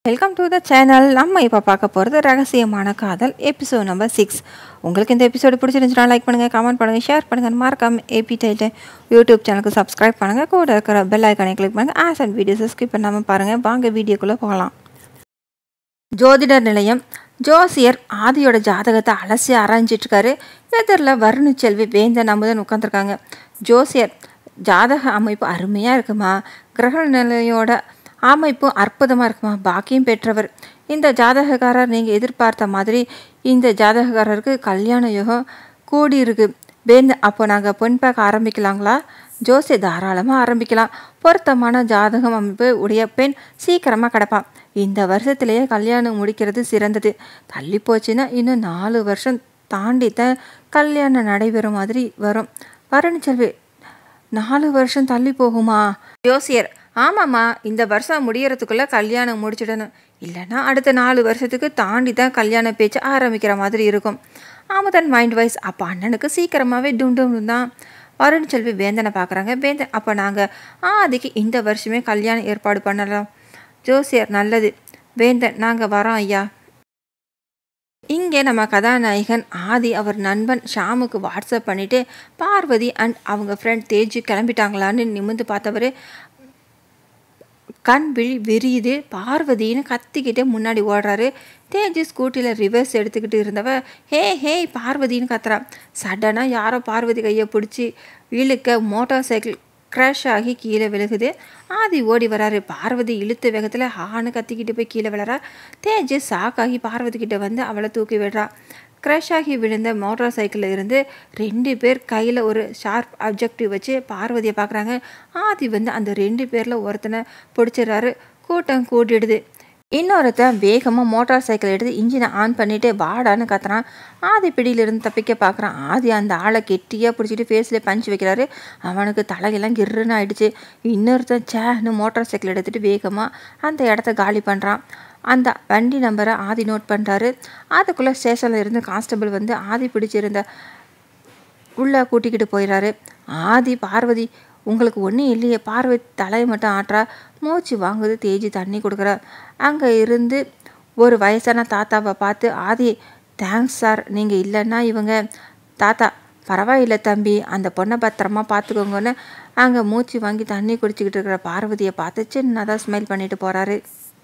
Welcome to the channel நம்ம இப்போ பார்க்க போகிறது ரகசியமான காதல் எபிசோட் நம்பர் சிக்ஸ் உங்களுக்கு இந்த எபிசோடு பிடிச்சிருந்துச்சுன்னா லைக் பண்ணுங்கள் கமெண்ட் பண்ணுங்கள் ஷேர் பண்ணுங்கள் மறக்காம ஏபி டைட்டு யூடியூப் சேனலுக்கு சப்ஸ்கிரைப் பண்ணுங்கள் கூட இருக்கிற பெல் ஐக்கானை கிளிக் பண்ணுங்கள் ஆஸ் அண்ட் வீடியோஸை ஸ்கிப் பண்ணாமல் பாருங்கள் வாங்க வீடியோக்குள்ளே போகலாம் ஜோதிடர் நிலையம் ஜோசியர் ஆதியோட ஜாதகத்தை அலசி ஆராய்ஞ்சிட்டு இருக்காரு எதிரில் வருணு செல்வி வேந்தன் அமுதன் உட்காந்துருக்காங்க ஜோசியர் ஜாதக அமைப்பு அருமையாக இருக்குமா கிரக நிலையோட அமைப்பு அற்புதமாக இருக்குமா பாக்கியம் பெற்றவர் இந்த ஜாதகக்காரர் நீங்கள் எதிர்பார்த்த மாதிரி இந்த ஜாதகக்காரருக்கு கல்யாண யோகம் கூடி இருக்கு வேந்த அப்போ நாங்கள் பொன் பார்க்க ஆரம்பிக்கலாங்களா ஜோசி தாராளமாக ஆரம்பிக்கலாம் பொருத்தமான ஜாதகம் அமைப்பு உடைய பெண் சீக்கிரமாக கிடப்பான் இந்த வருஷத்திலேயே கல்யாணம் முடிக்கிறது சிறந்தது தள்ளி போச்சுன்னா இன்னும் நாலு வருஷம் தாண்டி தான் கல்யாணம் நடைபெறும் மாதிரி வரும் வருண் நாலு வருஷம் தள்ளி போகுமா ஜோசியர் ஆமாம்மா இந்த வருஷம் முடியறதுக்குள்ளே கல்யாணம் முடிச்சிடணும் இல்லைன்னா அடுத்த நாலு வருஷத்துக்கு தாண்டி தான் கல்யாண பேச்சு ஆரம்பிக்கிற மாதிரி இருக்கும் ஆமதன் மைண்ட் வைஸ் அப்போ அண்ணனுக்கு சீக்கிரமாகவே டும் டும் தான் வருண் செல்வி வேந்தனை பார்க்குறாங்க வேந்தன் அப்போ நாங்கள் ஆதிக்கு இந்த வருஷமே கல்யாணம் ஏற்பாடு பண்ணலாம் ஜோசியர் நல்லது வேந்தன் நாங்கள் வரோம் ஐயா இங்கே நம்ம கதாநாயகன் ஆதி அவர் நண்பன் ஷாமுக்கு வாட்ஸ்அப் பண்ணிவிட்டு பார்வதி அண்ட் அவங்க ஃப்ரெண்ட் தேஜு கிளம்பிட்டாங்களான்னு நிமிந்து பார்த்தவர் கண் விழி விரியுது பார்வதின்னு கத்திக்கிட்டே முன்னாடி ஓடுறாரு தேஜு ஸ்கூட்டியில் ரிவர்ஸ் எடுத்துக்கிட்டு இருந்தவ ஹே ஹே பார்வதின்னு கத்துறா சடனாக யாரோ பார்வதி கையை பிடிச்சி இழுக்க மோட்டார் சைக்கிள் க்ராஷ் ஆகி கீழே விழுகுது ஆதி ஓடி வராரு பார்வதி இழுத்த வேகத்தில் ஹான்னு கத்திக்கிட்டு போய் கீழே விழறா தேஜ் சாக்காகி பார்வதி கிட்ட வந்து அவளை தூக்கி விடுறா க்ரஷ் ஆகி விழுந்த மோட்டார் சைக்கிளில் இருந்து ரெண்டு பேர் கையில் ஒரு ஷார்ப் அப்ஜெக்டிவ் வச்சு பார்வதியை பார்க்குறாங்க ஆதி வந்து அந்த ரெண்டு பேரில் ஒருத்தனை பிடிச்சிடுறாரு கூட்டம் கூட்டிடுது இன்னொருத்தன் வேகமாக மோட்டார் சைக்கிள் எடுத்து இன்ஜினை ஆன் பண்ணிவிட்டு வாடான்னு கத்துறான் ஆதி பிடியிலிருந்து தப்பிக்க பார்க்குறான் ஆதி அந்த ஆளை கெட்டியாக பிடிச்சிட்டு ஃபேஸில் பஞ்ச் வைக்கிறாரு அவனுக்கு தலையெல்லாம் கிருன்னு ஆயிடுச்சு இன்னொருத்தன் சேன்னு மோட்டார் சைக்கிள் எடுத்துகிட்டு வேகமாக அந்த இடத்த காலி பண்ணுறான் அந்த வண்டி நம்பரை ஆதி நோட் பண்ணுறாரு அதுக்குள்ளே ஸ்டேஷனில் இருந்து கான்ஸ்டபிள் வந்து ஆதி பிடிச்சிருந்த உள்ளே கூட்டிக்கிட்டு போயிடுறாரு ஆதி பார்வதி உங்களுக்கு ஒன்றும் இல்லையே பார்வதி தலையை மட்டும் ஆட்டுறா மூச்சு வாங்குது தேஜி தண்ணி கொடுக்குறா அங்கே இருந்து ஒரு வயசான தாத்தாவை பார்த்து ஆதி தேங்க்ஸ் சார் நீங்கள் இல்லைன்னா இவங்க தாத்தா பரவாயில்ல தம்பி அந்த பொண்ணை பத்திரமா பார்த்துக்கோங்கன்னு அங்கே மூச்சு வாங்கி தண்ணி குடிச்சிக்கிட்டு இருக்கிற பார்வதியை பார்த்து சின்னதாக ஸ்மைல் பண்ணிட்டு போகிறாரு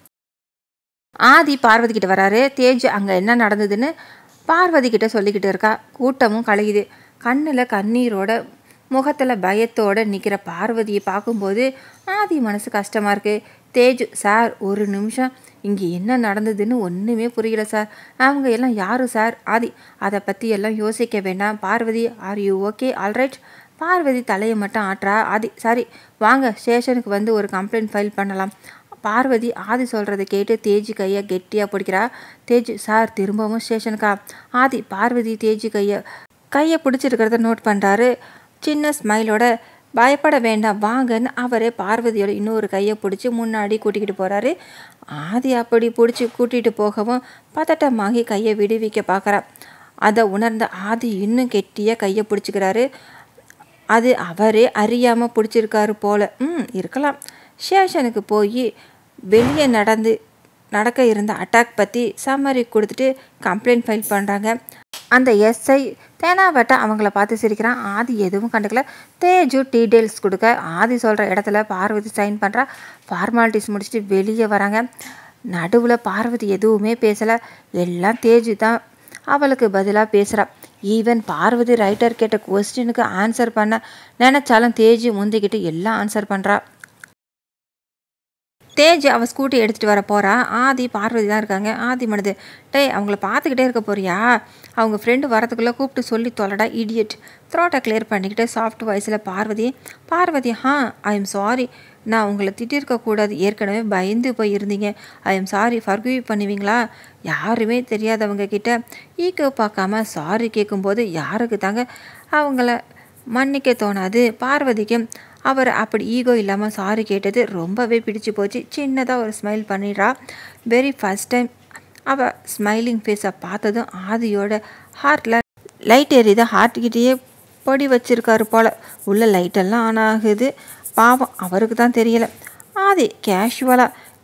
ஆதி பார்வதி கிட்ட வராரு தேஜ் அங்கே என்ன நடந்ததுன்னு பார்வதி கிட்ட சொல்லிக்கிட்டு இருக்கா கூட்டமும் கலையுது கண்ணில் கண்ணீரோட முகத்தில் பயத்தோடு நிற்கிற பார்வதியை பார்க்கும்போது ஆதி மனசு கஷ்டமாக இருக்குது தேஜ் சார் ஒரு நிமிஷம் இங்கே என்ன நடந்ததுன்னு ஒன்றுமே புரியல சார் அவங்க எல்லாம் யார் சார் ஆதி அதை பற்றி எல்லாம் யோசிக்க வேண்டாம் Parvathi are you okay alright Parvathi தலையை மட்டும் ஆட்டுறா ஆதி சாரி வாங்க ஸ்டேஷனுக்கு வந்து ஒரு கம்ப்ளைண்ட் ஃபைல் பண்ணலாம் பார்வதி ஆதி சொல்கிறத கேட்டு தேஜி கையை கெட்டியாக பிடிக்கிறா தேஜ் சார் திரும்பவும் ஸ்டேஷனுக்கா ஆதி பார்வதி தேஜி கையை கையை பிடிச்சிருக்கிறத நோட் பண்ணுறாரு சின்ன ஸ்மைலோட பயப்பட வேண்டாம் வாங்கன்னு அவரே பார்வதியோட இன்னொரு கையை பிடிச்சி முன்னாடி கூட்டிக்கிட்டு போகிறாரு ஆதி அப்படி பிடிச்சி கூட்டிகிட்டு போகவும் பதட்டமாகி கையை விடுவிக்க பார்க்குறா அதை உணர்ந்த ஆதி இன்னும் கெட்டியாக கையை பிடிச்சிக்கிறாரு அது அவரே அறியாமல் பிடிச்சிருக்காரு போல ம் இருக்கலாம் ஸ்டேஷனுக்கு போய் வெளியே நடந்து நடக்க இருந்த அட்டாக் பற்றி சம்மரி கொடுத்துட்டு கம்ப்ளைண்ட் ஃபைல் பண்ணுறாங்க அந்த எஸ்ஐ தேனாவட்ட அவங்கள பார்த்து சிரிக்கிறான் ஆதி எதுவும் கண்டுக்கல தேஜு டீட்டெயில்ஸ் கொடுக்க ஆதி சொல்கிற இடத்துல பார்வதி சைன் பண்ணுறா ஃபார்மாலிட்டிஸ் முடிச்சுட்டு வெளியே வராங்க நடுவில் பார்வதி எதுவுமே பேசலை எல்லாம் தேஜு தான் அவளுக்கு பதிலாக பேசுகிறா ஈவன் பார்வதி ரைட்டர் கேட்ட கொஸ்டினுக்கு ஆன்சர் பண்ண நினச்சாலும் தேஜு முந்திக்கிட்டு எல்லாம் ஆன்சர் பண்ணுறா தேஜ் அவள் ஸ்கூட்டி எடுத்துகிட்டு வர போகிறா ஆதி பார்வதி தான் இருக்காங்க ஆதி மனது டேய் அவங்கள பார்த்துக்கிட்டே இருக்க போறியா அவங்க ஃப்ரெண்டு வரதுக்குள்ளே கூப்பிட்டு சொல்லி தொலைடா இடியட் த்ரோட்டை கிளியர் பண்ணிக்கிட்டு சாஃப்ட் வாய்ஸில் பார்வதி பார்வதி ஹா ஐ எம் சாரி நான் உங்களை திட்டிருக்கக்கூடாது ஏற்கனவே பயந்து போய் இருந்தீங்க ஐ எம் சாரி ஃபர்கியூ பண்ணுவீங்களா யாருமே தெரியாதவங்க கிட்ட ஈக்கோ பார்க்காம சாரி கேட்கும்போது யாருக்கு தாங்க அவங்கள மன்னிக்க தோணாது பார்வதிக்கு அவர் அப்படி ஈகோ இல்லாமல் சாரி கேட்டது ரொம்பவே பிடிச்சி போச்சு சின்னதாக ஒரு ஸ்மைல் பண்ணிடுறா வெரி ஃபஸ்ட் டைம் அவள் ஸ்மைலிங் ஃபேஸை பார்த்ததும் ஆதியோட ஹார்ட்டில் லைட் எரியுது ஹார்ட்கிட்டேயே பொடி வச்சிருக்காரு போல் உள்ள லைட்டெல்லாம் ஆன் ஆகுது பாவம் அவருக்கு தான் தெரியல ஆதி கேஷுவலாக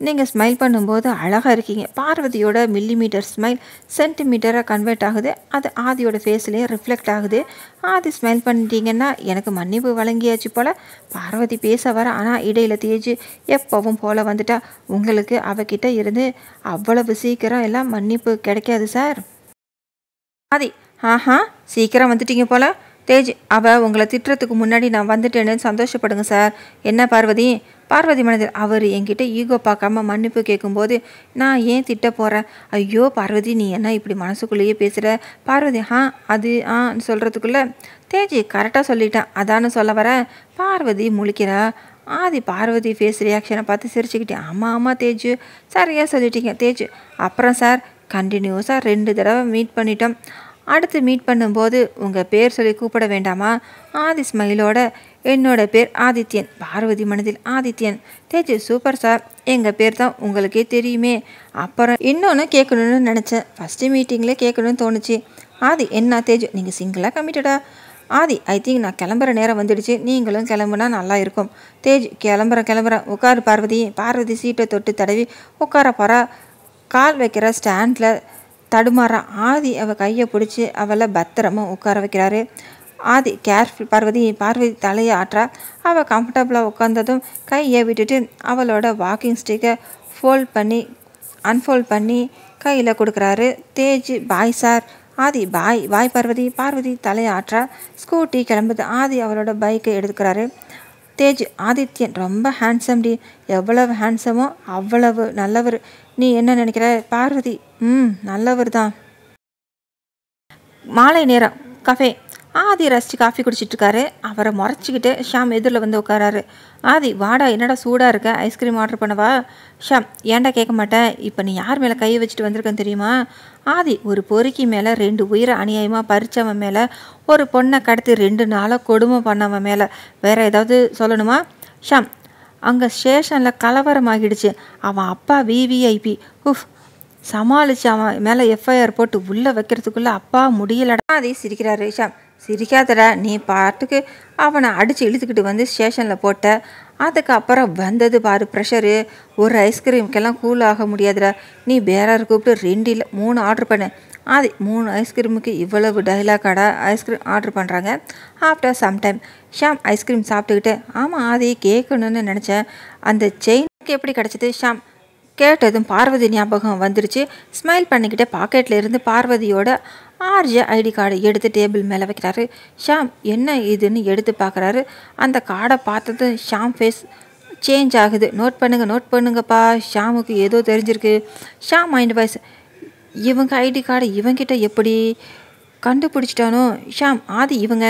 நீங்கள் ஸ்மைல் பண்ணும்போது அழகாக இருக்கீங்க பார்வதியோட மில்லிமீட்டர் ஸ்மைல் சென்டிமீட்டராக கன்வெர்ட் ஆகுது அது ஆதியோட ஃபேஸ்லேயும் ரிஃப்ளெக்ட் ஆகுது ஆதி ஸ்மைல் பண்ணிட்டீங்கன்னா எனக்கு மன்னிப்பு வழங்கியாச்சு போல் பார்வதி பேச வர ஆனால் இடையில தேஜு எப்பவும் போல் வந்துட்டா உங்களுக்கு அவகிட்ட இருந்து அவ்வளவு சீக்கிரம் எல்லாம் மன்னிப்பு கிடைக்காது சார் ஆதி ஆஹா சீக்கிரம் வந்துட்டீங்க போல தேஜ் அவள் உங்களை திட்டுறதுக்கு முன்னாடி நான் வந்துட்டேன்னு சந்தோஷப்படுங்க சார் என்ன பார்வதி பார்வதி மனதில் அவர் என்கிட்ட ஈகோ பார்க்காம மன்னிப்பு கேட்கும்போது நான் ஏன் திட்ட போகிறேன் ஐயோ பார்வதி நீ என்ன இப்படி மனசுக்குள்ளேயே பேசுகிற பார்வதி ஆ அது ஆன்னு சொல்கிறதுக்குள்ளே தேஜ் கரெக்டாக சொல்லிட்டேன் அதான்னு சொல்ல வரேன் பார்வதி முழிக்கிறா ஆதி பார்வதி ஃபேஸ் ரியாக்ஷனை பார்த்து சிரிச்சுக்கிட்டேன் ஆமாம் ஆமாம் தேஜு சரியாக சொல்லிட்டீங்க தேஜு அப்புறம் சார் கண்டினியூஸாக ரெண்டு தடவை மீட் பண்ணிட்டோம் அடுத்து மீட் பண்ணும்போது உங்கள் பேர் சொல்லி கூப்பிட வேண்டாமா ஆதி ஸ்மைலோட என்னோட பேர் ஆதித்யன் பார்வதி மனதில் ஆதித்யன் தேஜு சூப்பர் சார் எங்கள் பேர் தான் உங்களுக்கே தெரியுமே அப்புறம் இன்னொன்று கேட்கணுன்னு நினச்சேன் ஃபஸ்ட்டு மீட்டிங்கில் கேட்கணும்னு தோணுச்சு ஆதி என்ன தேஜு நீங்கள் சிங்கிளாக கமிட்டடா ஆதி ஐ திங்க் நான் கிளம்புற நேரம் வந்துடுச்சு நீங்களும் கிளம்புனா நல்லா இருக்கும் தேஜ் கிளம்புறேன் கிளம்புறேன் உட்காரு பார்வதி பார்வதி சீட்டை தொட்டு தடவி உட்கார போகிறா கால் வைக்கிற ஸ்டாண்டில் தடுமாறா ஆதி அவள் கையை பிடிச்சி அவளை பத்திரமா உட்கார வைக்கிறாரு ஆதி கேர்ஃபுல் பார்வதி பார்வதி தலையை ஆட்டுறா அவள் கம்ஃபர்டபுளாக உட்காந்ததும் கையை விட்டுட்டு அவளோட வாக்கிங் ஸ்டிக்கை ஃபோல்ட் பண்ணி அன்ஃபோல்ட் பண்ணி கையில் கொடுக்குறாரு Tej bye sir Aadhi bye bye Parvathi Parvathi தலையை ஆட்டுறா ஸ்கூட்டி கிளம்புது ஆதி அவளோட பைக்கை எடுத்துக்கிறாரு தேஜ் ஆதித்யன் ரொம்ப ஹேண்ட்ஸம் டி எவ்வளவு ஹேண்ட்ஸமோ அவ்வளவு நல்லவர் நீ என்ன நினைக்கிற பார்வதி ம் நல்லவர் தான் மாலை நேரம் கஃபே ஆதி ரசித்து காஃபி குடிச்சிட்டு இருக்காரு அவரை முறைச்சிக்கிட்டு ஷாம் எதிரில் வந்து உட்காராரு ஆதி வாடா என்னடா சூடாக இருக்க ஐஸ்கிரீம் ஆர்டர் பண்ணவா ஷாம் ஏன்டா கேட்க மாட்டேன் இப்போ நீ யார் மேலே கையை வச்சுட்டு வந்திருக்கேன்னு தெரியுமா ஆதி ஒரு பொறுக்கி மேலே ரெண்டு உயிரை அநியாயமாக பறிச்சவன் மேலே ஒரு பொண்ணை கடத்தி ரெண்டு நாளாக கொடுமை பண்ணவன் மேலே வேற ஏதாவது சொல்லணுமா ஷாம் அங்கே ஸ்டேஷனில் கலவரமாகிடுச்சு அவன் அப்பா விவிஐபி உஃப் சமாளிச்சு அவன் மேலே எஃப்ஐஆர் போட்டு உள்ளே வைக்கிறதுக்குள்ளே அப்பா முடியலடா அதே சிரிக்கிறாரு ஷாம் சிரிக்காதடா நீ பாட்டுக்கு அவனை அடித்து இழுத்துக்கிட்டு வந்து ஸ்டேஷனில் போட்ட அதுக்கப்புறம் வந்தது பாரு ப்ரெஷரு ஒரு ஐஸ்கிரீமுக்கெல்லாம் கூல் ஆக முடியாதுடா நீ பேரர் கூப்பிட்டு ரெண்டு இல்லை மூணு ஆர்டர் பண்ணு ஆதி மூணு ஐஸ்கிரீமுக்கு இவ்வளவு டைலாக்காடா ஐஸ்கிரீம் ஆர்டர் பண்ணுறாங்க ஆஃப்டர் சம்டைம் ஷாம் ஐஸ்கிரீம் சாப்பிட்டுக்கிட்டு ஆமாம் ஆதி கேட்கணுன்னு நினச்சேன் அந்த செயினுக்கு எப்படி கிடச்சிது ஷாம் கேட்டதும் பார்வதி ஞாபகம் வந்துருச்சு ஸ்மைல் பண்ணிக்கிட்டே பாக்கெட்டில் இருந்து பார்வதியோட ஆர்ஜி ஐடி கார்டு எடுத்து டேபிள் மேலே வைக்கிறாரு ஷாம் என்ன இதுன்னு எடுத்து பார்க்குறாரு அந்த கார்டை பார்த்தது ஷாம் ஃபேஸ் சேஞ்ச் ஆகுது நோட் பண்ணுங்க நோட் பண்ணுங்கப்பா ஷாமுக்கு ஏதோ தெரிஞ்சிருக்கு ஷாம் மைண்ட் வாய்ஸ் இவங்க ஐடி கார்டு இவங்கிட்ட எப்படி கண்டுபிடிச்சிட்டானோ ஷாம் ஆதி இவங்க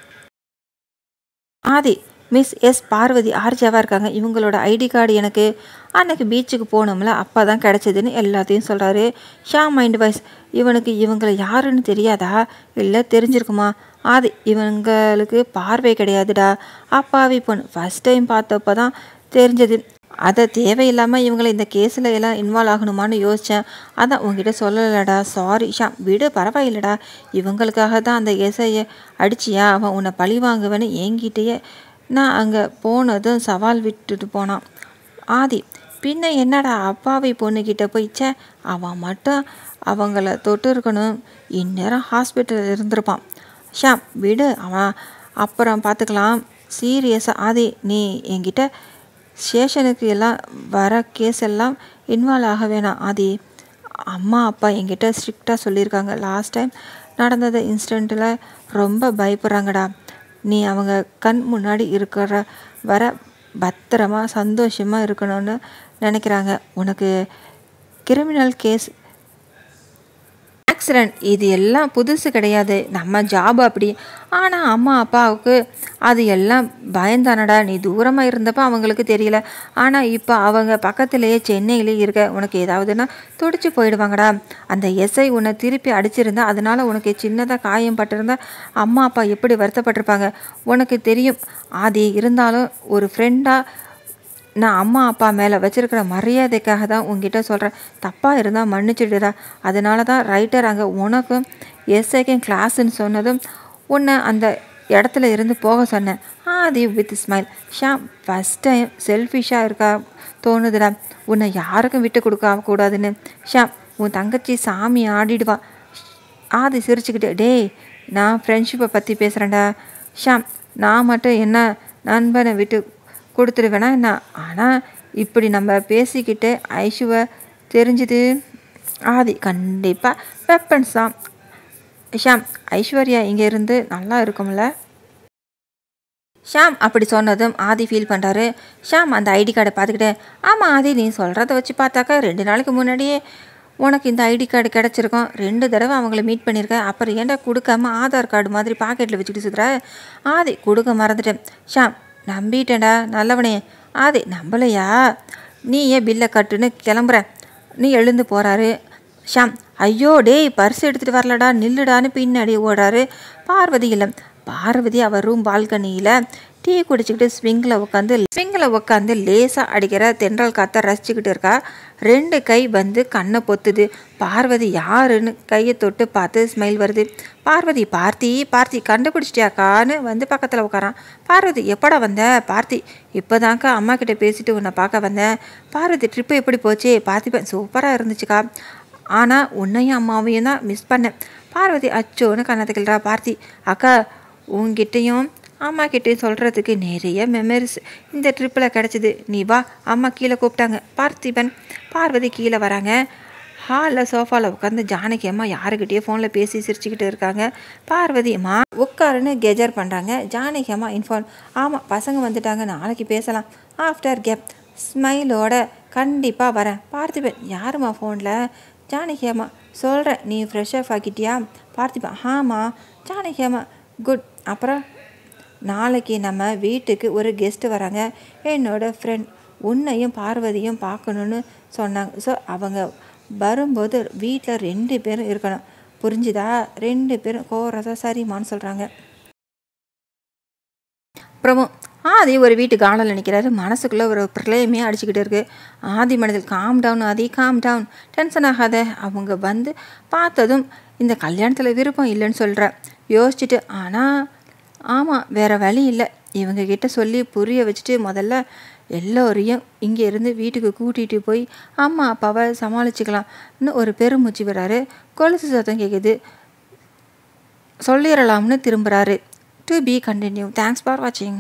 ஆதி மிஸ் எஸ் பார்வதி ஆர்ஜாவாக இருக்காங்க இவங்களோட ஐடி கார்டு எனக்கு அன்னைக்கு பீச்சுக்கு போனோம்ல அப்போ தான் கிடச்சிதுன்னு எல்லாத்தையும் சொல்கிறாரு ஷா மைண்ட் வாய்ஸ் இவனுக்கு இவங்களை யாருன்னு தெரியாதா இல்லை தெரிஞ்சிருக்குமா ஆதி இவங்களுக்கு பார்வை கிடையாதுடா அப்பாவி பொண்ணு ஃபஸ்ட் டைம் பார்த்தப்போ தான் தெரிஞ்சது அதை தேவையில்லாமல் இவங்களை இந்த கேஸில் எல்லாம் இன்வால்வ் ஆகணுமான்னு யோசித்தேன் அதான் உங்ககிட்ட சொல்லலடா சாரி ஷா விடு பரவாயில்லடா இவங்களுக்காக தான் அந்த எஸ்ஐயை அடிச்சியா அவன் உன்னை பழி வாங்குவேன்னு என்கிட்டயே நான் அங்கே போனதும் சவால் விட்டுட்டு போனான் ஆதி பின்ன என்னடா அப்பாவி பொண்ணுக்கிட்ட போயிச்சே அவன் மட்டும் அவங்கள தொட்டு இருக்கணும் இந்நேரம் ஹாஸ்பிட்டல் இருந்திருப்பான் ஷாம் விடு அவன் அப்புறம் பார்த்துக்கலாம் சீரியஸாக ஆதி நீ என்கிட்ட ஸ்டேஷனுக்கு எல்லாம் வர கேஸ் எல்லாம் இன்வால்வ் ஆக வேணாம் ஆதி அம்மா அப்பா என்கிட்ட ஸ்ட்ரிக்டாக சொல்லியிருக்காங்க லாஸ்ட் டைம் நடந்தது இன்சிடெண்ட்டில் ரொம்ப பயப்படுறாங்கடா நீ அவங்க கண் முன்னாடி இருக்கிற வர பத்திரமா சந்தோஷமாக இருக்கணும்னு நினைக்கிறாங்க உனக்கு கிரிமினல் கேஸ் ஆக்சிடெண்ட் இது எல்லாம் புதுசு கிடையாது நம்ம ஜாப் அப்படி ஆனால் அம்மா அப்பாவுக்கு அது எல்லாம் பயந்தானடா நீ தூரமாக இருந்தப்போ அவங்களுக்கு தெரியல ஆனால் இப்போ அவங்க பக்கத்துலேயே சென்னையிலே இருக்க உனக்கு ஏதாவதுன்னா துடிச்சு போயிடுவாங்கடா அந்த எஸ்ஐ உன்னை திருப்பி அடிச்சிருந்தா அதனால் உனக்கு சின்னதாக காயம் பட்டிருந்தா அம்மா அப்பா எப்படி வருத்தப்பட்டிருப்பாங்க உனக்கு தெரியும் ஆதி இருந்தாலும் ஒரு ஃப்ரெண்டாக நான் அம்மா அப்பா மேலே வச்சிருக்கிற மரியாதைக்காக தான் உங்ககிட்ட சொல்கிறேன் தப்பாக இருந்தால் மன்னிச்சிடுடா அதனால தான் ரைட்டர் அங்கே உனக்கும் எஸ்ஐக்கும் கிளாஸ்ன்னு சொன்னதும் உன்னை அந்த இடத்துல இருந்து போக சொன்னேன் Aadhi with smile Sham first time செல்ஃபிஷாக இருக்கா தோணுதுடா உன்னை யாருக்கும் விட்டு கொடுக்க கூடாதுன்னு ஷாம் உன் தங்கச்சி சாமி ஆடிடுவா ஆதி சிரிச்சுக்கிட்டே டேய் நான் ஃப்ரெண்ட்ஷிப்பை பற்றி பேசுகிறேன்டா ஷாம் நான் மட்டும் என்ன நண்பனை விட்டு கொடுத்துருவேனா என்ன ஆனால் இப்படி நம்ம பேசிக்கிட்டு ஐஷுவை தெரிஞ்சுது ஆதி கண்டிப்பாக வெப்பன்ஸ் தான் ஷாம் ஐஸ்வர்யா இங்கே இருந்து நல்லா இருக்கும்ல ஷாம் அப்படி சொன்னதும் ஆதி ஃபீல் பண்ணுறாரு ஷாம் அந்த ஐடி கார்டை பார்த்துக்கிட்டு ஆமாம் ஆதி நீ சொல்கிறத வச்சு பார்த்தாக்கா ரெண்டு நாளைக்கு முன்னாடியே உனக்கு இந்த ஐடி கார்டு கிடச்சிருக்கோம் ரெண்டு தடவை அவங்கள மீட் பண்ணியிருக்கேன் அப்புறம் ஏன்டா கொடுக்காம ஆதார் கார்டு மாதிரி பாக்கெட்டில் வச்சுக்கிட்டு சுற்றுற ஆதி கொடுக்க மறந்துட்டேன் ஷாம் நம்பிட்டேன்டா நல்லவனே ஆதி நம்பலையா நீ ஏன் பில்லை கட்டுன்னு கிளம்புற நீ எழுந்து போகிறாரு ஷாம் ஐயோ டேய் பர்ஸ் எடுத்துகிட்டு வரலடா நில்லுடான்னு பின்னாடி ஓடுறாரு பார்வதி இல்லை பார்வதி அவர் ரூம் பால்கனியில் டீ குடிச்சிக்கிட்டு ஸ்விங்கில் உட்காந்து ஸ்விங்கில் உட்காந்து லேசாக அடிக்கிற தென்றல் காற்றை ரசிச்சுக்கிட்டு இருக்கா ரெண்டு கை வந்து கண்ணை பொத்துது பார்வதி யாருன்னு கையை தொட்டு பார்த்து ஸ்மைல் வருது பார்வதி பார்த்தி பார்த்தி கண்டுபிடிச்சிட்டியாக்கான்னு வந்து பக்கத்தில் உட்காரான் பார்வதி எப்படா வந்த பார்த்தி இப்போதான்க்கா அம்மா கிட்ட பேசிட்டு உன்னை பார்க்க வந்தேன் பார்வதி ட்ரிப்பு எப்படி போச்சு பார்த்திப்பேன் சூப்பராக இருந்துச்சுக்கா ஆனால் உன்னையும் அம்மாவையும் தான் மிஸ் பண்ணேன் பார்வதி அச்சோன்னு கண்ணத்தை கிள்றா பார்த்தி அக்கா உங்ககிட்டையும் அம்மா கிட்டேயும் சொல்கிறதுக்கு நிறைய மெமரிஸ் இந்த ட்ரிப்பில் கிடச்சிது நீ வா அம்மா கீழே கூப்பிட்டாங்க பார்த்திபன் பார்வதி கீழே வராங்க ஹாலில் சோஃபாவில் உட்காந்து ஜானகி அம்மா யாருக்கிட்டேயோ ஃபோனில் பேசி சிரிச்சுக்கிட்டு இருக்காங்க பார்வதி அம்மா உட்காருன்னு கெஜர் பண்ணுறாங்க ஜானகி அம்மா இன்ஃபார்ம் ஆமாம் பசங்க வந்துட்டாங்க நாளைக்கு பேசலாம் ஆஃப்டர் கேப் ஸ்மைலோட கண்டிப்பாக வரேன் பார்த்திபன் யாரும்மா ஃபோனில் ஜானகி அம்மா சொல்கிறேன் நீ ஃப்ரெஷ் ஆஃப் ஆக்கிட்டியா பார்த்திபன் ஆமாம் ஜானகி அம்மா குட் அப்புறம் நாளைக்கு நம்ம வீட்டுக்கு ஒரு கெஸ்ட்டு வராங்க என்னோட ஃப்ரெண்ட் உன்னையும் பார்வதியும் பார்க்கணுன்னு சொன்னாங்க ஸோ அவங்க வரும்போது வீட்டில் ரெண்டு பேரும் இருக்கணும் புரிஞ்சுதா ரெண்டு பேரும் கோரஸாக சரிம்மான்னு சொல்கிறாங்க அப்புறமும் ஆதி ஒரு வீட்டு காலில் நிற்கிறாரு மனசுக்குள்ளே ஒரு பிரளயமே அடிச்சுக்கிட்டு இருக்கு ஆதி மனதில் calm down Aadhi calm down tension ஆகாத அவங்க வந்து பார்த்ததும் இந்த கல்யாணத்தில் விருப்பம் இல்லைன்னு சொல்கிற யோசிச்சுட்டு ஆனால் ஆமாம் வேறு வழி இல்லை இவங்க கிட்ட சொல்லி புரிய வச்சுட்டு முதல்ல எல்லோரையும் இங்கே இருந்து வீட்டுக்கு கூட்டிகிட்டு போய் அம்மா அப்பாவை சமாளிச்சுக்கலாம்னு ஒரு பெருமூச்சு விடுறாரு கொலுசு சத்தம் கேட்குது சொல்லிடலாம்னு திரும்புகிறாரு to be continued thanks for வாட்சிங்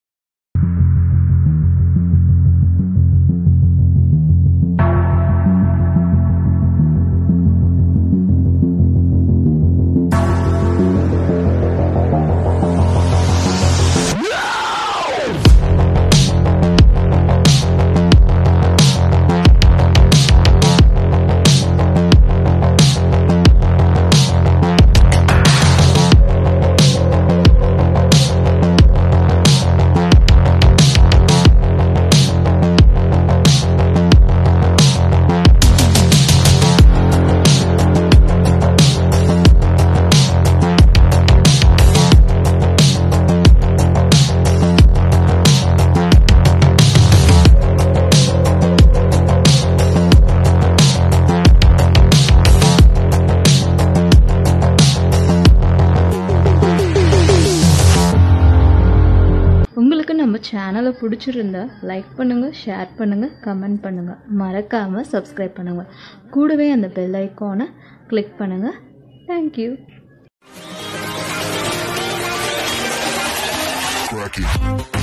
உங்களுக்கு நம்ம சேனலை பிடிச்சிருந்தா லைக் பண்ணுங்கள் ஷேர் பண்ணுங்கள் கமெண்ட் பண்ணுங்கள் மறக்காமல் சப்ஸ்கிரைப் பண்ணுங்கள் கூடவே அந்த பெல் ஐக்கானை கிளிக் பண்ணுங்கள் தேங்க்யூ Cracky.